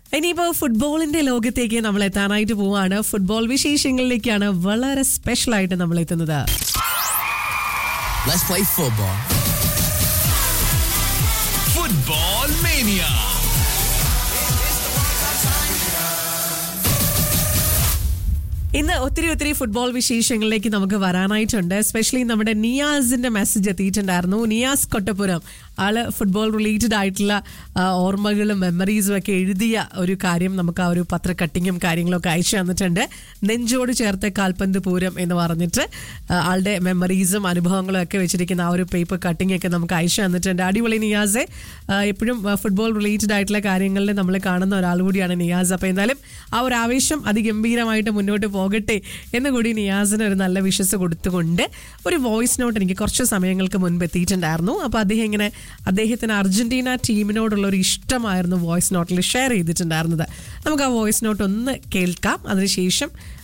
ഇനിയിപ്പോ ഫുട്ബോളിന്റെ ലോകത്തേക്ക് നമ്മൾ എത്താനായിട്ട് പോവാണ് ഫുട്ബോൾ വിശേഷങ്ങളിലേക്കാണ് വളരെ സ്പെഷ്യൽ ആയിട്ട് നമ്മൾ എത്തുന്നത് Let's play football. Football Mania. ഇന്ന് ഒത്തിരി ഒത്തിരി ഫുട്ബോൾ വിശേഷങ്ങളിലേക്ക് നമുക്ക് വരാനായിട്ടുണ്ട് എസ്പെഷ്യലി നമ്മുടെ നിയാസിന്റെ മെസ്സേജ് എത്തിയിട്ടുണ്ടായിരുന്നു നിയാസ് കൊട്ടപ്പുരം ആള് ഫുട്ബോൾ റിലേറ്റഡ് ആയിട്ടുള്ള ആ, ഓർമ്മകളും മെമ്മറീസും ഒക്കെ എഴുതിയ ഒരു കാര്യം നമുക്ക് ആ ഒരു പത്ര കട്ടിങ്ങും കാര്യങ്ങളൊക്കെ അയച്ചു തന്നിട്ടുണ്ട് നെഞ്ചോട് ചേർത്ത കാൽപന്ത് പൂരം എന്ന് പറഞ്ഞിട്ട് ആ, ആളുടെ മെമ്മറീസും അനുഭവങ്ങളും ഒക്കെ വെച്ചിരിക്കുന്ന ആ ഒരു പേപ്പർ കട്ടിംഗ് ഒക്കെ നമുക്ക് അയച്ചു തന്നിട്ടുണ്ട് അടിപൊളി നിയാസെ ആ, എപ്പോഴും ഫുട്ബോൾ റിലേറ്റഡ് ആയിട്ടുള്ള കാര്യങ്ങളിൽ നമ്മൾ കാണുന്ന ഒരാൾ കൂടിയാണ് നിയാസ് അപ്പോൾ എന്തായാലും ആ ഒരു ആവേശം അതിഗംഭീരമായിട്ട് മുന്നോട്ട് പോകട്ടെ എന്ന് കൂടി നിയാസിന് ഒരു നല്ല വിശ്വസ് കൊടുത്തുകൊണ്ട് ഒരു വോയിസ് നോട്ട് എനിക്ക് കുറച്ച് സമയങ്ങൾക്ക് മുൻപ് എത്തിയിട്ടുണ്ടായിരുന്നു അപ്പോൾ അദ്ദേഹം ഇങ്ങനെ അദ്ദേഹത്തിന് അർജന്റീന ടീമിനോടുള്ള ഒരു ഇഷ്ടമായിരുന്നു വോയിസ് നോട്ടിൽ ഷെയർ ചെയ്തിട്ടുണ്ടായിരുന്നത് നമുക്ക് ആ വോയിസ് നോട്ട് ഒന്ന് കേൾക്കാം അതിനുശേഷം